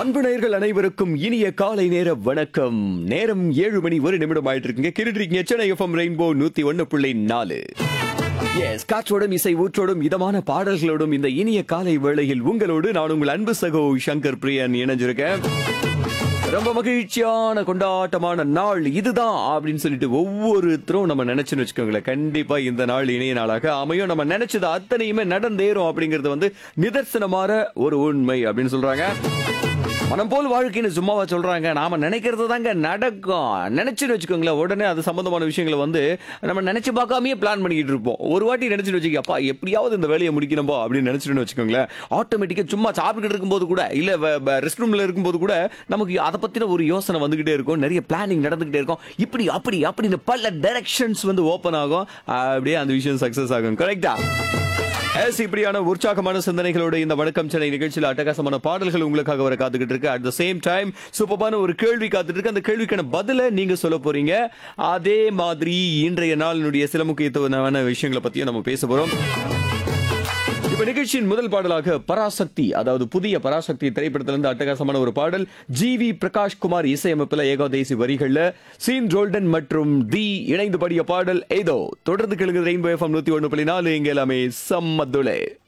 அன்பு நேயர்கள் அனைவருக்கும் இனிய காலை நேர வணக்கம் நேரம் ஏழு மணி ஒரு நிமிடம் ஆயிட்டு இருக்குங்க கேட்டுட்டு சென்னை எஃப்எம் ரெயின்போ நூத்தி ஒன்னு புள்ளி நாலு எஸ் காற்றோடும் இசை ஊற்றோடும் இதமான பாடல்களோடும் இந்த இனிய காலை வேளையில் உங்களோடு நான் உங்கள் அன்பு சகோ சங்கர் பிரியன் இணைஞ்சிருக்கேன் ரொம்ப மகிழ்ச்சியான கொண்டாட்டமான நாள் இதுதான் அப்படின்னு சொல்லிட்டு ஒவ்வொருத்தரும் நம்ம நினைச்சுன்னு வச்சுக்கோங்களேன் கண்டிப்பா இந்த நாள் இணைய நாளாக அமையும் நம்ம நினைச்சது அத்தனையுமே நடந்தேறும் அப்படிங்கறது வந்து நிதர்சனமான ஒரு உண்மை அப்படின்னு சொல்றாங்க மனம் போல் வாழ்க்கைன்னு சும்மாவா சொல்றாங்க நாம நினைக்கிறது தாங்க நடக்கும் நினைச்சுன்னு வச்சுக்கோங்களேன் உடனே அது சம்பந்தமான விஷயங்களை வந்து நம்ம நினைச்சு பார்க்காமயே பிளான் பண்ணிக்கிட்டு இருப்போம் ஒரு வாட்டி நினைச்சுட்டு வச்சுக்க அப்பா எப்படியாவது இந்த வேலையை முடிக்கணும்போ அப்படின்னு நினைச்சுட்டு வச்சுக்கோங்களேன் ஆட்டோமேட்டிக்கா சும்மா சாப்பிட்டுட்டு இருக்கும்போது கூட இல்ல ரெஸ்ட் ரூம்ல இருக்கும்போது கூட நமக்கு அதை பத்தின ஒரு யோசனை வந்துகிட்டே இருக்கும் நிறைய பிளானிங் நடந்துகிட்டே இருக்கும் இப்படி அப்படி அப்படின்னு பல டைரக்ஷன்ஸ் வந்து ஓப்பன் ஆகும் அப்படியே அந்த விஷயம் சக்சஸ் ஆகும் கரெக்டா எஸ் இப்படியான உற்சாகமான சிந்தனைகளோட இந்த வணக்கம் சென்னை நிகழ்ச்சியில் அட்டகாசமான பாடல்கள் உங்களுக்காக வர காத்துக்கிட்டு இருக்கு அட் த சேம் டைம் சூப்பரான ஒரு கேள்வி காத்துட்டு இருக்கு அந்த கேள்விக்கான பதில நீங்க சொல்ல போறீங்க அதே மாதிரி இன்றைய நாளினுடைய சில முக்கியத்துவமான விஷயங்களை பத்தியும் நம்ம பேச போறோம் இப்ப நிகழ்ச்சியின் முதல் பாடலாக பராசக்தி அதாவது புதிய பராசக்தி திரைப்படத்திலிருந்து அட்டகாசமான ஒரு பாடல் ஜி வி பிரகாஷ் குமார் இசையமைப்பில் ஏகாதேசி வரிகள்ல சீன் ரோல்டன் மற்றும் தி இணைந்து பாடிய பாடல் ஏதோ தொடர்ந்து கேளுங்க ரெயின்போ எஃப்எம் நூத்தி ஒன்று புள்ளி நாலு இங்க எல்லாமே சம்மதுலே